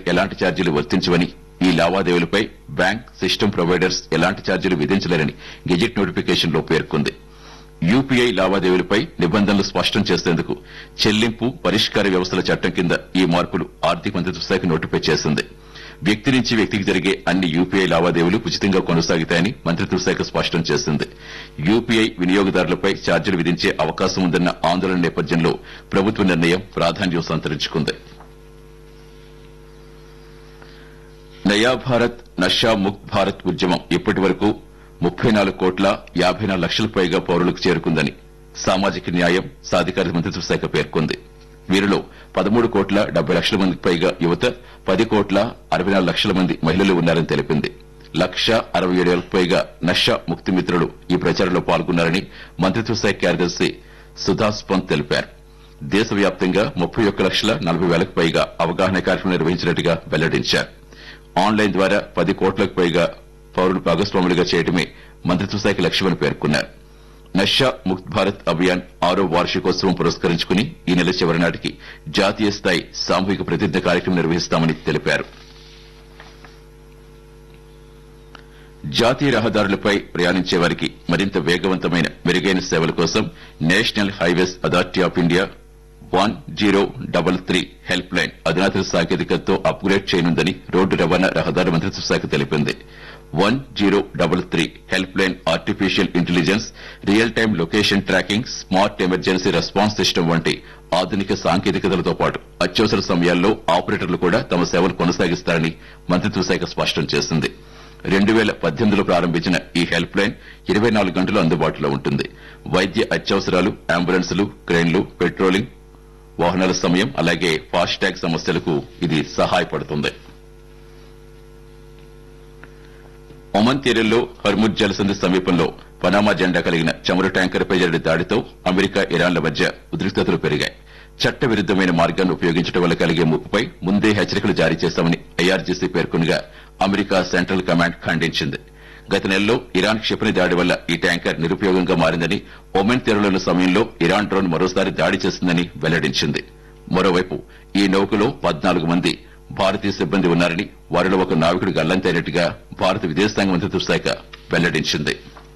ఎలాంటి ఛార్జీలు వర్తించవని ఈ లావాదేవీలపై బ్యాంక్ సిస్టమ్ ప్రొవైడర్స్ ఎలాంటి ఛార్జీలు విధించలేరని గెజిట్ నోటిఫికేషన్లో పేర్కొంది యూపీఐ లావాదేవీలపై నిబంధనలు స్పష్టం చేసేందుకు చెల్లింపు పరిష్కార వ్యవస్థల చట్టం కింద ఈ మార్పులు ఆర్థిక మంత్రిత్వ శాఖ నోటిఫై చేసింది వ్యక్తి నుంచి వ్యక్తికి జరిగే అన్ని యూపీఐ లావాదేవీలు ఉచితంగా కొనసాగుతాయని మంత్రిత్వ శాఖ స్పష్టం చేసింది యూపీఐ వినియోగదారులపై ఛార్జీలు విధించే అవకాశం ఉందన్న ఆందోళన నేపథ్యంలో ప్రభుత్వ నిర్ణయం ప్రాధాన్యం సంతరించుకుంది నయా భారత్ నషా ముక్త్ భారత్ ఉద్యమం ఇప్పటి వరకు ముప్పై నాలుగు కోట్ల యాభై నాలుగు లక్షల పైగా పౌరులకు చేరుకుందని సామాజిక న్యాయం సాధికారత మంత్రిత్వ శాఖ పేర్కొంది వీరిలో పదమూడు కోట్ల డెబ్బై లక్షల మందికి పైగా యువత పది కోట్ల అరవై నాలుగు లక్షల మంది మహిళలు ఉన్నారని తెలిపింది లక్ష అరవై ఏడు వేలకు పైగా నషా ముక్తి మిత్రులు ఈ ప్రచారంలో పాల్గొన్నారని మంత్రిత్వ శాఖ కార్యదర్శి సుధాస్ పంత్ తెలిపారు దేశవ్యాప్తంగా ముప్పై ఒక్క లక్షల నలభై వేలకు పైగా అవగాహన కార్యక్రమం నిర్వహించినట్టుగా వెల్లడించారు ఆన్లైన్ ద్వారా పది కోట్లకు పైగా పౌరులు భాగస్వాములుగా చేయడమే మంత్రిత్వ శాఖ లక్ష్యమని పేర్కొన్నారు నషా ముక్త్ భారత్ అభియాన్ ఆరో వార్షికోత్సవం పురస్కరించుకుని ఈ నెల చివరి నాటికి జాతీయ స్థాయి సామూహిక ప్రతిజ్ఞ కార్యక్రమం నిర్వహిస్తామని తెలిపారు జాతీయ రహదారులపై ప్రయాణించే వారికి మరింత వేగవంతమైన మెరుగైన సేవల కోసం National Highways Authority of India one zero double three helpline అధునాతన సాంకేతికతతో అప్గ్రేడ్ చేయనుందని రోడ్డు రవాణా రహదారి మంత్రిత్వ శాఖ తెలిపింది one zero double three helpline artificial intelligence real time location tracking smart emergency response system వంటి ఆధునిక సాంకేతికతలతో పాటు అత్యవసర సమయాల్లో ఆపరేటర్లు కూడా తమ సేవలు కొనసాగిస్తారని మంత్రిత్వ శాఖ స్పష్టం చేసింది రెండు వేల పద్దెనిమిదిలో ప్రారంభించిన ఈ హెల్ప్ లైన్ ఇరవై నాలుగు గంటలు అందుబాటులో ఉంటుంది వైద్య అత్యవసరాలు అంబులెన్సులు క్రెయిన్లు పెట్రోలింగ్ వాహనాల సమయం అలాగే ఫాస్టాగ్ సమస్యలకు ఇది సహాయపడుతుంది ఒమన్ తీరంలో హర్ముద్ జలసంధి సమీపంలో పనామా జెండా కలిగిన చమురు ట్యాంకర్పై జరిగిన దాడితో అమెరికా ఇరాన్ల మధ్య ఉద్రిక్తతలు పెరిగాయి చట్ట విరుద్దమైన మార్గాన్ని ఉపయోగించడం వల్ల కలిగే ముప్పుపై ముందే హెచ్చరికలు జారీ చేశామని ఐఆర్జీసీ పేర్కొనగా అమెరికా సెంట్రల్ కమాండ్ ఖండించింది గత నెలలో ఇరాన్ క్షిపణి దాడి వల్ల ఈ ట్యాంకర్ నిరుపయోగంగా మారిందని ఒమెన్ తీరంలోని సమయంలో ఇరాన్ డ్రోన్ మరోసారి దాడి చేసిందని వెల్లడించింది మరోవైపు ఈ నౌకలో పద్నాలుగు మంది భారతీయ సిబ్బంది ఉన్నారని వారిలో ఒక నావికుడు గల్లంతైనట్టుగా భారత విదేశాంగ మంత్రిత్వ శాఖ వెల్లడించింది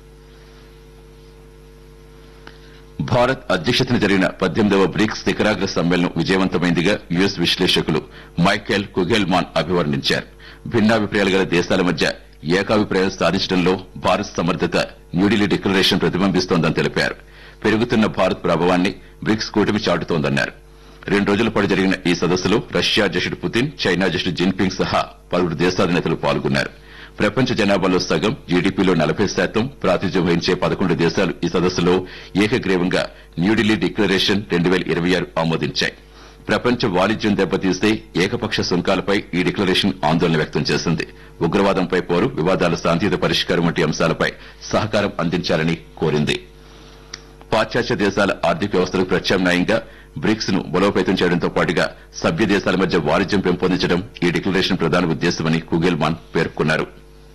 భారత్ అధ్యక్షతన జరిగిన పద్దెనిమిదవ బ్రిక్స్ శిఖరాగ్ర సమ్మేళనం విజయవంతమైందిగా యుఎస్ విశ్లేషకులు మైకేల్ కుగెల్మాన్ అభివర్ణించారు భిన్నాభిప్రాయాలు గల దేశాల మధ్య ఏకాభిప్రాయం సాధించడంలో భారత్ సమర్థత న్యూఢిల్లీ డిక్లరేషన్ ప్రతిబింబిస్తోందని తెలిపారు పెరుగుతున్న భారత్ ప్రభావాన్ని బ్రిక్స్ కూటమి చాటుతోందన్నారు రెండు రోజుల పాటు జరిగిన ఈ సదస్సులో రష్యా అధ్యక్షుడు పుతిన్ చైనా అధ్యక్షుడు జిన్పింగ్ సహా పలువురు దేశాధినేతలు పాల్గొన్నారు ప్రపంచ జనాభాలో సగం జీడీపీలో నలభై శాతం ప్రాతినిధ్యం వహించే పదకొండు దేశాలు ఈ సదస్సులో ఏకగ్రీవంగా న్యూఢిల్లీ డిక్లరేషన్ రెండు వేల ఇరవై ఆరు ఆమోదించాయి ప్రపంచ వాణిజ్యం దెబ్బతీస్తే ఏకపక్ష సుంకాలపై ఈ డిక్లరేషన్ ఆందోళన వ్యక్తం చేసింది ఉగ్రవాదంపై పోరు వివాదాల శాంతియుత పరిష్కారం వంటి అంశాలపై సహకారం అందించాలని కోరింది పాశ్చాత్య దేశాల ఆర్థిక వ్యవస్థలకు ప్రత్యామ్నాయంగా బ్రిక్స్ ను బలోపేతం చేయడంతో పాటుగా సభ్య దేశాల మధ్య వాణిజ్యం పెంపొందించడం ఈ డిక్లరేషన్ ప్రధాన ఉద్దేశమని కుగెల్మాన్ పేర్కొన్నారు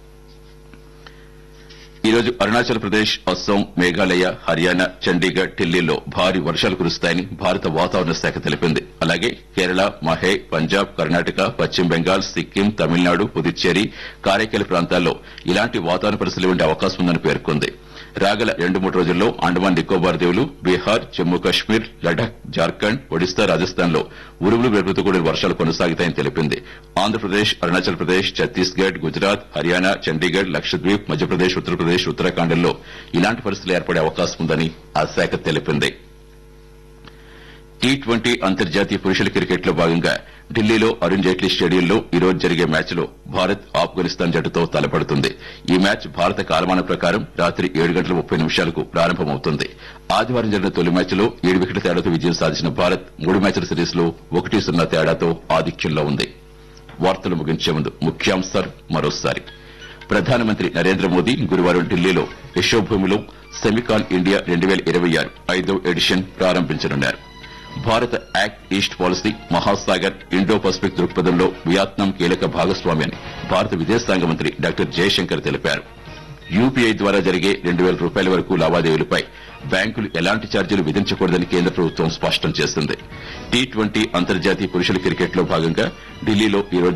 ఈ రోజు అరుణాచల్ ప్రదేశ్ అస్సాం మేఘాలయ హర్యానా చండీగఢ్ ఢిల్లీలో భారీ వర్షాలు కురుస్తాయని భారత వాతావరణ శాఖ తెలిపింది అలాగే కేరళ మహే పంజాబ్ కర్ణాటక పశ్చిమ బెంగాల్ సిక్కిం తమిళనాడు పుదుచ్చేరి కారైకల్ ప్రాంతాల్లో ఇలాంటి వాతావరణ పరిస్థితులు ఉండే అవకాశం ఉందని పేర్కొంది రాగల రెండు మూడు రోజుల్లో అండమాన్ నికోబార్ దీవులు బీహార్ జమ్మూ కాశ్మీర్ లడాక్ జార్ఖండ్ ఒడిశా రాజస్థాన్ లో ఉరుములు మెరుపులతో కూడిన వర్షాలు కొనసాగుతాయని తెలిపింది ఆంధ్రప్రదేశ్ అరుణాచల్ ప్రదేశ్ ఛత్తీస్గఢ్ గుజరాత్ హర్యానా చండీగఢ్ లక్షద్వీప్ మధ్యప్రదేశ్ ఉత్తరప్రదేశ్ ఉత్తరాఖండ్లో ఇలాంటి పరిస్థితులు ఏర్పడే అవకాశం ఉందని ఆ శాఖ తెలిపింది టీ ట్వంటీ అంతర్జాతీయ పురుషుల క్రికెట్ లో భాగంగా ఢిల్లీలో అరుణ్ జైట్లీ స్టేడియంలో ఈ రోజు జరిగే మ్యాచ్ లో భారత్ ఆఫ్ఘనిస్తాన్ జట్టుతో తలపడుతుంది ఈ మ్యాచ్ భారత కాలమాన ప్రకారం రాత్రి ఏడు గంటల ముప్పై నిమిషాలకు ప్రారంభమవుతుంది ఆదివారం జరిగిన తొలి మ్యాచ్ లో ఏడు వికెట్ల తేడాతో విజయం సాధించిన భారత్ మూడు మ్యాచ్ల సిరీస్ లో ఒకటి సున్నా తేడాతో ఆధిక్యంలో ఉంది వార్తలు ముగించే ముందు ముఖ్యాంశాలు మరోసారి ప్రధానమంత్రి నరేంద్ర మోదీ గురువారం ఢిల్లీలో యశోభూమిలో సెమికాన్ ఇండియా రెండు వేల ఇరవై ఆరు ఐదవ ఎడిషన్ ప్రారంభించనున్నారు భారత Act East Policy Mahasagar Indo Pacific దృక్పథంలో వియత్నాం కీలక భాగస్వామి అని భారత విదేశాంగ మంత్రి డాక్టర్ జయశంకర్ తెలిపారు యూపీఐ ద్వారా జరిగే రెండు వేల రూపాయల వరకు లావాదేవీలపై బ్యాంకులు ఎలాంటి ఛార్జీలు విధించకూడదని కేంద్ర ప్రభుత్వం స్పష్టం చేసింది టీ ట్వంటీ అంతర్జాతీయ పురుషుల క్రికెట్లో భాగంగా ఢిల్లీలో ఈ రోజు